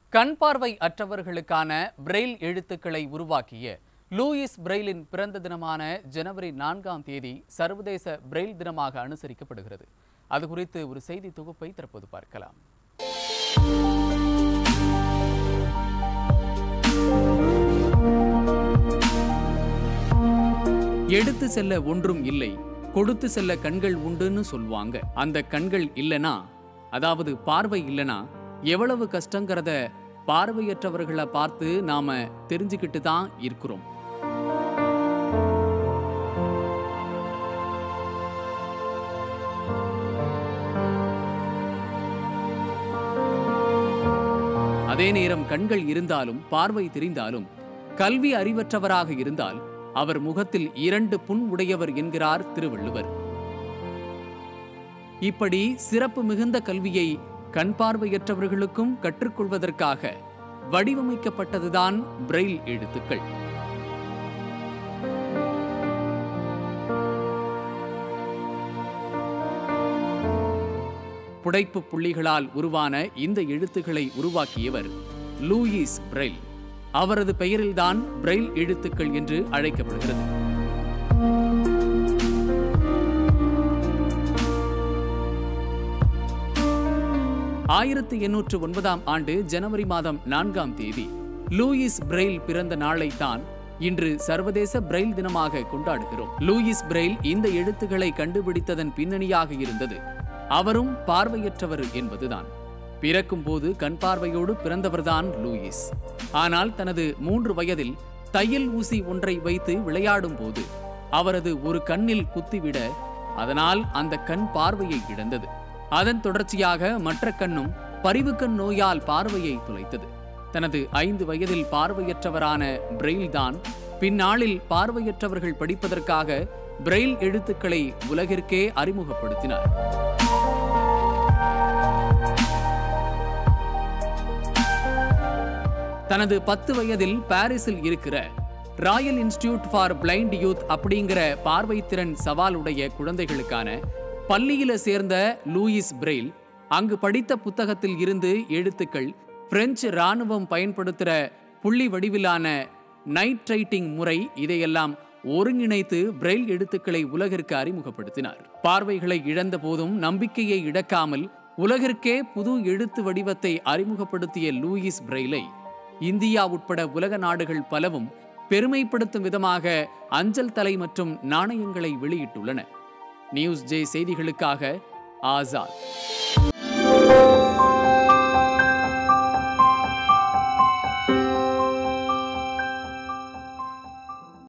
கண் பார்வை அற்றவர்களுக்கான பிரெயில் எழுத்துக்களை உருவாக்கிய லூயிஸ் பிரெயிலின் பிறந்த தினமான ஜனவரி நான்காம் தேதி சர்வதேச பிரெயில் தினமாக அனுசரிக்கப்படுகிறது அது குறித்து ஒரு செய்தி தொகுப்பை தற்போது பார்க்கலாம் எடுத்து செல்ல ஒன்றும் இல்லை கொடுத்து செல்ல கண்கள் உண்டுன்னு சொல்லுவாங்க அந்த கண்கள் இல்லனா அதாவது பார்வை இல்லனா எவ்வளவு கஷ்டங்கிறத பார்வையற்றவர்களை பார்த்து நாம தெரிஞ்சுக்கிட்டு தான் இருக்கிறோம் அதே நேரம் கண்கள் இருந்தாலும் பார்வை தெரிந்தாலும் கல்வி அறிவற்றவராக இருந்தால் அவர் முகத்தில் இரண்டு புண் உடையவர் என்கிறார் திருவள்ளுவர் இப்படி சிறப்பு மிகுந்த கல்வியை கண் பார்வையற்றவர்களுக்கும் கற்றுக்கொள்வதற்காக வடிவமைக்கப்பட்டதுதான் பிரெயில் எழுத்துக்கள் புடைப்பு புள்ளிகளால் உருவான இந்த எழுத்துக்களை உருவாக்கியவர் லூயிஸ் பிரெயில் அவரது பெயரில்தான் பிரெயில் எழுத்துக்கள் என்று அழைக்கப்படுகிறது ஆயிரத்தி எண்ணூற்று ஒன்பதாம் ஆண்டு ஜனவரி மாதம் நான்காம் தேதி லூயிஸ் பிரெயில் பிறந்த நாளைத்தான் இன்று சர்வதேச பிரெயில் தினமாக கொண்டாடுகிறோம் லூயிஸ் பிரெயில் இந்த எழுத்துக்களை கண்டுபிடித்ததன் பின்னணியாக இருந்தது அவரும் பார்வையற்றவர் என்பதுதான் பிறக்கும் போது கண் பார்வையோடு பிறந்தவர்தான் லூயிஸ் ஆனால் தனது மூன்று வயதில் தையல் ஊசி ஒன்றை வைத்து விளையாடும் போது அவரது ஒரு கண்ணில் குத்திவிட அதனால் அந்த கண் பார்வையை இழந்தது அதன் தொடர்ச்சியாக மற்ற கண்ணும் பரிவுக்கண் நோயால் பார்வையை தொலைத்தது தனது ஐந்து வயதில் பார்வையற்றவரான பிரெயில் தான் பின்னாளில் பார்வையற்றவர்கள் படிப்பதற்காக பிரெயில் எழுத்துக்களை உலகிற்கே அறிமுகப்படுத்தினார் தனது பத்து வயதில் பாரிஸில் இருக்கிற royal institute for blind youth அப்படிங்கிற பார்வைத்திறன் சவாலுடைய குழந்தைகளுக்கான பள்ளியில சேர்ந்த லூயிஸ் பிரெயில் அங்கு படித்த புத்தகத்தில் இருந்து எழுத்துக்கள் பிரெஞ்சு ராணுவம் பயன்படுத்துகிற புள்ளி வடிவிலான நைட் ரைட்டிங் முறை இதையெல்லாம் ஒருங்கிணைத்து பிரெயில் எழுத்துக்களை உலகிற்கு அறிமுகப்படுத்தினார் பார்வைகளை இழந்த போதும் நம்பிக்கையை இழக்காமல் உலகிற்கே புது எழுத்து வடிவத்தை அறிமுகப்படுத்திய லூயிஸ் பிரெயிலை இந்தியா உட்பட உலக நாடுகள் பலவும் பெருமைப்படுத்தும் விதமாக அஞ்சல் தலை மற்றும் நாணயங்களை வெளியிட்டுள்ளன நியூஸ் ஜே செய்திகளுக்காக ஆசாத்